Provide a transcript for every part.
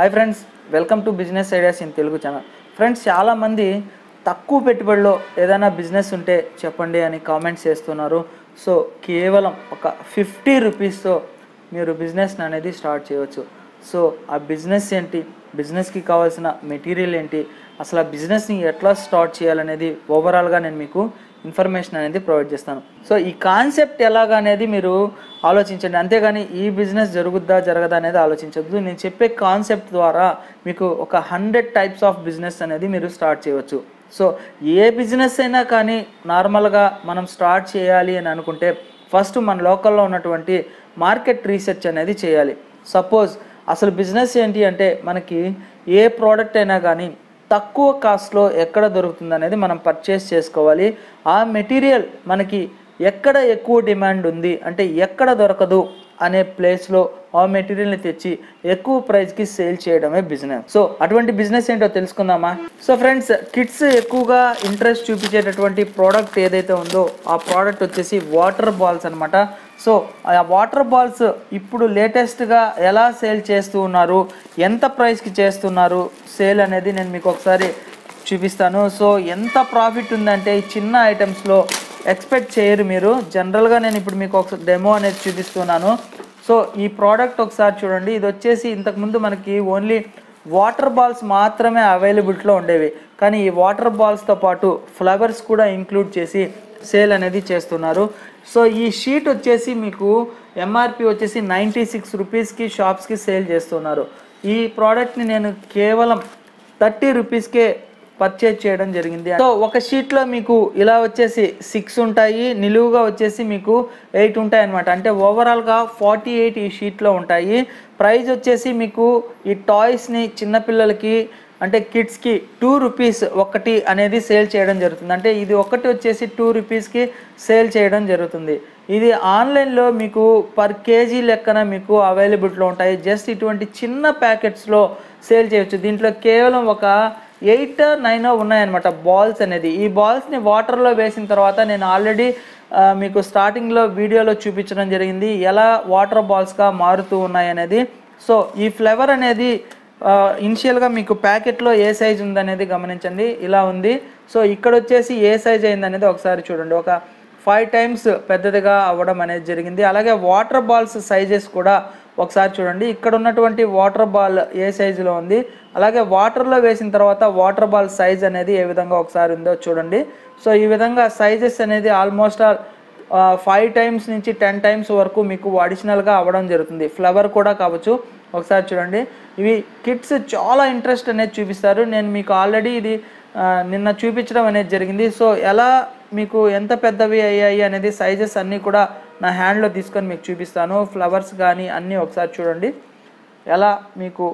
hi friends welcome to business ideas in Telugu channel friends చాలామంది తక్కువ పెట్టుబడిలో ఏదైనా బిజినెస్ ఉంటే చెప్పండి అని కామెంట్స్ చేస్తున్నారు సో కేవలం ఒక ఫిఫ్టీ రూపీస్తో మీరు బిజినెస్ అనేది స్టార్ట్ చేయవచ్చు సో ఆ బిజినెస్ ఏంటి బిజినెస్కి కావాల్సిన మెటీరియల్ ఏంటి అసలు ఆ బిజినెస్ని ఎట్లా స్టార్ట్ చేయాలనేది ఓవరాల్గా నేను మీకు ఇన్ఫర్మేషన్ అనేది ప్రొవైడ్ చేస్తాను సో ఈ కాన్సెప్ట్ ఎలాగా అనేది మీరు ఆలోచించండి అంతేగాని ఈ బిజినెస్ జరుగుద్దా జరగదా అనేది ఆలోచించద్దు నేను చెప్పే కాన్సెప్ట్ ద్వారా మీకు ఒక హండ్రెడ్ టైప్స్ ఆఫ్ బిజినెస్ అనేది మీరు స్టార్ట్ చేయవచ్చు సో ఏ బిజినెస్ అయినా కానీ నార్మల్గా మనం స్టార్ట్ చేయాలి అని అనుకుంటే ఫస్ట్ మన లోకల్లో ఉన్నటువంటి మార్కెట్ రీసెర్చ్ అనేది చేయాలి సపోజ్ అసలు బిజినెస్ ఏంటి అంటే మనకి ఏ ప్రోడక్ట్ అయినా కానీ తక్కువ కాస్ట్లో ఎక్కడ దొరుకుతుంది అనేది మనం పర్చేస్ చేసుకోవాలి ఆ మెటీరియల్ మనకి ఎక్కడ ఎక్కువ డిమాండ్ ఉంది అంటే ఎక్కడ దొరకదు అనే ప్లేస్లో ఆ మెటీరియల్ని తెచ్చి ఎక్కువ ప్రైస్కి సేల్ చేయడమే బిజినెస్ సో అటువంటి బిజినెస్ ఏంటో తెలుసుకుందామా సో ఫ్రెండ్స్ కిడ్స్ ఎక్కువగా ఇంట్రెస్ట్ చూపించేటటువంటి ప్రోడక్ట్ ఏదైతే ఉందో ఆ ప్రోడక్ట్ వచ్చేసి వాటర్ బాల్స్ అనమాట సో ఆ వాటర్ బాల్స్ ఇప్పుడు లేటెస్ట్గా ఎలా సేల్ చేస్తూ ఉన్నారు ఎంత ప్రైస్కి చేస్తున్నారు సేల్ అనేది నేను మీకు ఒకసారి చూపిస్తాను సో ఎంత ప్రాఫిట్ ఉందంటే ఈ చిన్న ఐటమ్స్లో ఎక్స్పెక్ట్ చేయరు మీరు జనరల్గా నేను ఇప్పుడు మీకు ఒక డెమో అనేది చూపిస్తున్నాను సో ఈ ప్రోడక్ట్ ఒకసారి చూడండి ఇది వచ్చేసి ఇంతకుముందు మనకి ఓన్లీ వాటర్ బాల్స్ మాత్రమే అవైలబిలిటీలో ఉండేవి కానీ ఈ వాటర్ బాల్స్తో పాటు ఫ్లవర్స్ కూడా ఇంక్లూడ్ చేసి సేల్ అనేది చేస్తున్నారు సో ఈ షీట్ వచ్చేసి మీకు ఎంఆర్పి వచ్చేసి నైంటీ సిక్స్ రూపీస్కి షాప్స్కి సేల్ చేస్తున్నారు ఈ ప్రోడక్ట్ని నేను కేవలం థర్టీ రూపీస్కే పర్చేజ్ చేయడం జరిగింది సో ఒక షీట్లో మీకు ఇలా వచ్చేసి సిక్స్ ఉంటాయి నిలువుగా వచ్చేసి మీకు ఎయిట్ ఉంటాయి అనమాట అంటే ఓవరాల్గా ఫార్టీ ఎయిట్ ఈ షీట్లో ఉంటాయి ప్రైస్ వచ్చేసి మీకు ఈ టాయ్స్ని చిన్నపిల్లలకి అంటే కిడ్స్కి టూ రూపీస్ ఒకటి అనేది సేల్ చేయడం జరుగుతుంది అంటే ఇది ఒకటి వచ్చేసి టూ రూపీస్కి సేల్ చేయడం జరుగుతుంది ఇది ఆన్లైన్లో మీకు పర్ కేజీ లెక్కన మీకు అవైలబిలిటీలో ఉంటాయి జస్ట్ ఇటువంటి చిన్న ప్యాకెట్స్లో సేల్ చేయొచ్చు దీంట్లో కేవలం ఒక ఎయిట్ నైన్ ఉన్నాయన్నమాట బాల్స్ అనేది ఈ బాల్స్ని వాటర్లో వేసిన తర్వాత నేను ఆల్రెడీ మీకు స్టార్టింగ్లో వీడియోలో చూపించడం జరిగింది ఎలా వాటర్ బాల్స్గా మారుతూ ఉన్నాయి అనేది సో ఈ ఫ్లేవర్ అనేది ఇనిషియల్గా మీకు ప్యాకెట్లో ఏ సైజ్ ఉందనేది గమనించండి ఇలా ఉంది సో ఇక్కడ వచ్చేసి ఏ సైజ్ అయిందనేది ఒకసారి చూడండి ఒక ఫైవ్ టైమ్స్ పెద్దదిగా అవ్వడం అనేది జరిగింది అలాగే వాటర్ బాల్స్ సైజెస్ కూడా ఒకసారి చూడండి ఇక్కడ ఉన్నటువంటి వాటర్ బాల్ ఏ సైజులో ఉంది అలాగే వాటర్లో వేసిన తర్వాత వాటర్ బాల్ సైజ్ అనేది ఏ విధంగా ఒకసారి ఉందో చూడండి సో ఈ విధంగా సైజెస్ అనేది ఆల్మోస్ట్ ఆల్ ఫైవ్ టైమ్స్ నుంచి టెన్ టైమ్స్ వరకు మీకు అడిషనల్గా అవ్వడం జరుగుతుంది ఫ్లవర్ కూడా కావచ్చు ఒకసారి చూడండి ఇవి కిడ్స్ చాలా ఇంట్రెస్ట్ అనేది చూపిస్తారు నేను మీకు ఆల్రెడీ ఇది నిన్న చూపించడం అనేది జరిగింది సో ఎలా మీకు ఎంత పెద్దవి అయ్యాయి అనేది సైజెస్ అన్నీ కూడా నా హ్యాండ్లో తీసుకొని మీకు చూపిస్తాను ఫ్లవర్స్ కానీ అన్నీ ఒకసారి చూడండి ఎలా మీకు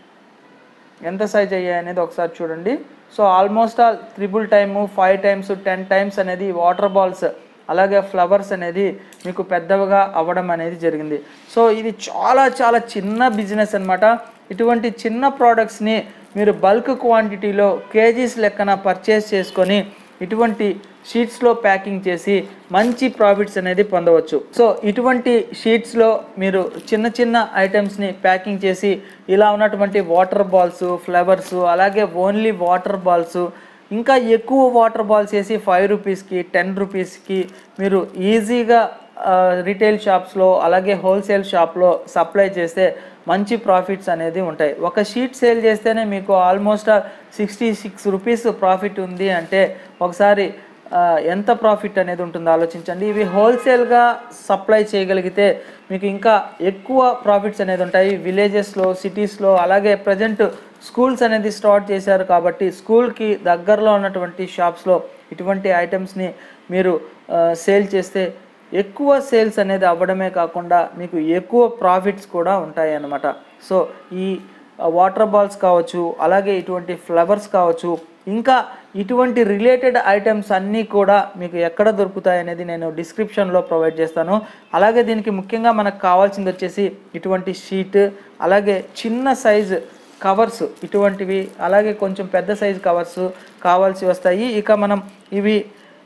ఎంత సైజ్ అయ్యాయి అనేది ఒకసారి చూడండి so almost all triple time five times ten times అనేది వాటర్ బాల్స్ అలాగే ఫ్లవర్స్ అనేది మీకు పెద్దవిగా అవ్వడం అనేది జరిగింది సో ఇది చాలా చాలా చిన్న బిజినెస్ అనమాట ఇటువంటి చిన్న ప్రోడక్ట్స్ని మీరు బల్క్ క్వాంటిటీలో కేజీస్ లెక్కన పర్చేస్ చేసుకొని ఇటువంటి షీట్స్లో ప్యాకింగ్ చేసి మంచి ప్రాఫిట్స్ అనేది పొందవచ్చు సో ఇటువంటి షీట్స్లో మీరు చిన్న చిన్న ఐటమ్స్ని ప్యాకింగ్ చేసి ఇలా ఉన్నటువంటి వాటర్ బాల్స్ ఫ్లవర్స్ అలాగే ఓన్లీ వాటర్ బాల్స్ ఇంకా ఎక్కువ వాటర్ బాల్స్ వేసి ఫైవ్ రూపీస్కి టెన్ రూపీస్కి మీరు ఈజీగా రీటైల్ షాప్స్లో అలాగే హోల్సేల్ షాప్లో సప్లై చేస్తే మంచి ప్రాఫిట్స్ అనేది ఉంటాయి ఒక షీట్ సేల్ చేస్తేనే మీకు almost sixty six rupees profit ఉంది అంటే ఒకసారి ఎంత ప్రాఫిట్ అనేది ఉంటుందో ఆలోచించండి ఇవి హోల్సేల్గా సప్లై చేయగలిగితే మీకు ఇంకా ఎక్కువ ప్రాఫిట్స్ అనేది ఉంటాయి విలేజెస్లో సిటీస్లో అలాగే ప్రజెంట్ స్కూల్స్ అనేది స్టార్ట్ చేశారు కాబట్టి స్కూల్కి దగ్గరలో ఉన్నటువంటి షాప్స్లో ఇటువంటి ఐటమ్స్ని మీరు సేల్ చేస్తే ఎక్కువ సేల్స్ అనేది అవ్వడమే కాకుండా మీకు ఎక్కువ ప్రాఫిట్స్ కూడా ఉంటాయి అన్నమాట సో ఈ వాటర్ బాల్స్ కావచ్చు అలాగే ఇటువంటి ఫ్లవర్స్ కావచ్చు ఇంకా ఇటువంటి రిలేటెడ్ ఐటమ్స్ అన్నీ కూడా మీకు ఎక్కడ దొరుకుతాయి అనేది నేను డిస్క్రిప్షన్లో ప్రొవైడ్ చేస్తాను అలాగే దీనికి ముఖ్యంగా మనకు కావాల్సింది వచ్చేసి ఇటువంటి షీట్ అలాగే చిన్న సైజ్ కవర్స్ ఇటువంటివి అలాగే కొంచెం పెద్ద సైజ్ కవర్స్ కావాల్సి వస్తాయి ఇక మనం ఇవి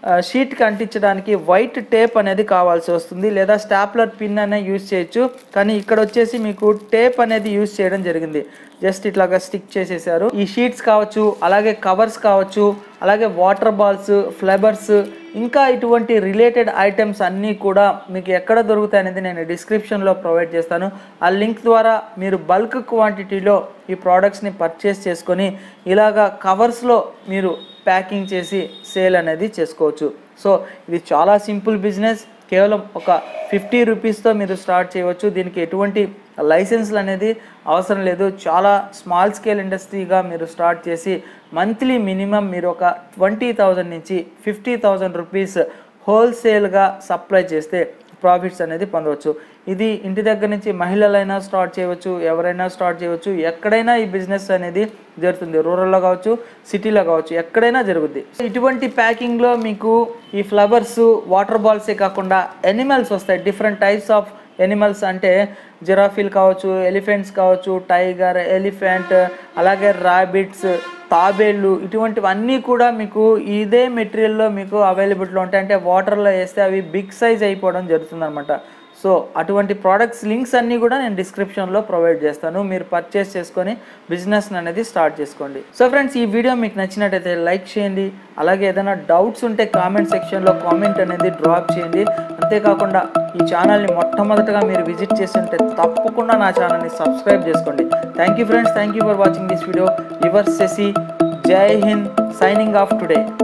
షీట్కి అంటించడానికి వైట్ టేప్ అనేది కావాల్సి వస్తుంది లేదా స్టాప్లర్ పిన్ అనే యూజ్ చేయొచ్చు కానీ ఇక్కడ వచ్చేసి మీకు టేప్ అనేది యూజ్ చేయడం జరిగింది జస్ట్ ఇట్లాగా స్టిక్ చేసేసారు ఈ షీట్స్ కావచ్చు అలాగే కవర్స్ కావచ్చు అలాగే వాటర్ బాల్స్ ఫ్లబర్స్ ఇంకా ఇటువంటి రిలేటెడ్ ఐటమ్స్ అన్నీ కూడా మీకు ఎక్కడ దొరుకుతాయి అనేది నేను డిస్క్రిప్షన్లో ప్రొవైడ్ చేస్తాను ఆ లింక్ ద్వారా మీరు బల్క్ క్వాంటిటీలో ఈ ప్రోడక్ట్స్ని పర్చేస్ చేసుకొని ఇలాగా కవర్స్లో మీరు ప్యాకింగ్ చేసి సేల్ అనేది చేసుకోవచ్చు సో ఇది చాలా సింపుల్ బిజినెస్ కేవలం ఒక ఫిఫ్టీ రూపీస్తో మీరు స్టార్ట్ చేయవచ్చు దీనికి ఎటువంటి లైసెన్స్లు అనేది అవసరం లేదు చాలా స్మాల్ స్కేల్ ఇండస్ట్రీగా మీరు స్టార్ట్ చేసి మంత్లీ మినిమం మీరు ఒక ట్వంటీ థౌజండ్ నుంచి ఫిఫ్టీ థౌజండ్ రూపీస్ హోల్సేల్గా సప్లై చేస్తే ప్రాఫిట్స్ అనేది పొందవచ్చు ఇది ఇంటి దగ్గర నుంచి మహిళలైనా స్టార్ట్ చేయవచ్చు ఎవరైనా స్టార్ట్ చేయవచ్చు ఎక్కడైనా ఈ బిజినెస్ అనేది జరుగుతుంది రూరల్లో కావచ్చు సిటీలో కావచ్చు ఎక్కడైనా జరుగుద్ది ఇటువంటి ప్యాకింగ్లో మీకు ఈ ఫ్లవర్స్ వాటర్ బాల్సే కాకుండా ఎనిమల్స్ వస్తాయి డిఫరెంట్ టైప్స్ ఆఫ్ ఎనిమల్స్ అంటే జిరాఫీలు కావచ్చు ఎలిఫెంట్స్ కావచ్చు టైగర్ ఎలిఫెంట్ అలాగే ర్యాబిట్స్ తాబేళ్ళు ఇటువంటివన్నీ కూడా మీకు ఇదే మెటీరియల్లో మీకు అవైలబిలిటీలో ఉంటాయి అంటే వాటర్లో వేస్తే అవి బిగ్ సైజ్ అయిపోవడం జరుగుతుంది అనమాట సో అటువంటి ప్రోడక్ట్స్ లింక్స్ అన్నీ కూడా నేను డిస్క్రిప్షన్లో ప్రొవైడ్ చేస్తాను మీరు పర్చేస్ చేసుకొని బిజినెస్ అనేది స్టార్ట్ చేసుకోండి సో ఫ్రెండ్స్ ఈ వీడియో మీకు నచ్చినట్టయితే లైక్ చేయండి అలాగే ఏదైనా డౌట్స్ ఉంటే కామెంట్ సెక్షన్లో కామెంట్ అనేది డ్రాప్ చేయండి అంతేకాకుండా ఈ ఛానల్ని మొట్టమొదటగా మీరు విజిట్ చేస్తుంటే తప్పకుండా నా ఛానల్ని సబ్స్క్రైబ్ చేసుకోండి thank you friends thank you for watching this video your Shashi Jai Hind signing off today